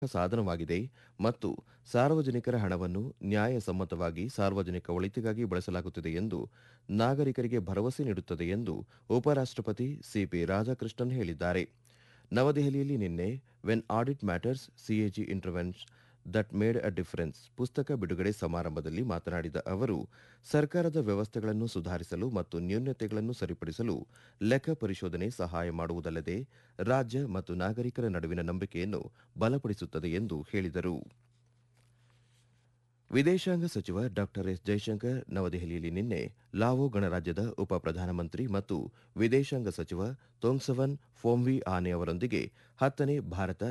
ಸಾಧನವಾಗಿದೆ ಮತ್ತು ಸಾರ್ವಜನಿಕರ ಹಣವನ್ನು ನ್ಯಾಯಸಮ್ಮತವಾಗಿ ಸಾರ್ವಜನಿಕ ಒಳಿತಿಗಾಗಿ ಬಳಸಲಾಗುತ್ತಿದೆ ಎಂದು ನಾಗರಿಕರಿಗೆ ಭರವಸೆ ನೀಡುತ್ತದೆ ಎಂದು ಉಪರಾಷ್ಟಪತಿ ಸಿಪಿ ರಾಧಾಕೃಷ್ಣನ್ ಹೇಳಿದ್ದಾರೆ ನವದೆಹಲಿಯಲ್ಲಿ ನಿನ್ನೆ when audit matters CAG interventions that made a difference ಪುಸ್ತಕ ಬಿಡುಗಡೆ ಸಮಾರಂಭದಲ್ಲಿ ಮಾತನಾಡಿದ ಅವರು ಸರ್ಕಾರದ ವ್ಯವಸ್ಥೆಗಳನ್ನು ಸುಧಾರಿಸಲು ಮತ್ತು ನ್ಯೂನತೆಗಳನ್ನು ಸರಿಪಡಿಸಲು ಲೆಕ್ಕ ಪರಿಶೋಧನೆ ಸಹಾಯ ಮಾಡುವುದಲ್ಲದೆ ರಾಜ್ಯ ಮತ್ತು ನಾಗರಿಕರ ನಡುವಿನ ನಂಬಿಕೆಯನ್ನು ಬಲಪಡಿಸುತ್ತದೆ ಎಂದು ಹೇಳಿದರು ವಿದೇಶಾಂಗ ಸಚಿವ ಡಾ ಎಸ್ ಜೈಶಂಕರ್ ನವದೆಹಲಿಯಲ್ಲಿ ನಿನ್ನೆ ಲಾವೋ ಗಣರಾಜ್ಯದ ಉಪ ಪ್ರಧಾನಮಂತ್ರಿ ಮತ್ತು ವಿದೇಶಾಂಗ ಸಚಿವ ತೊಂಗ್ಸವನ್ ಫೋಮ್ವಿ ಆನೆ ಅವರೊಂದಿಗೆ ಹತ್ತನೇ ಭಾರತ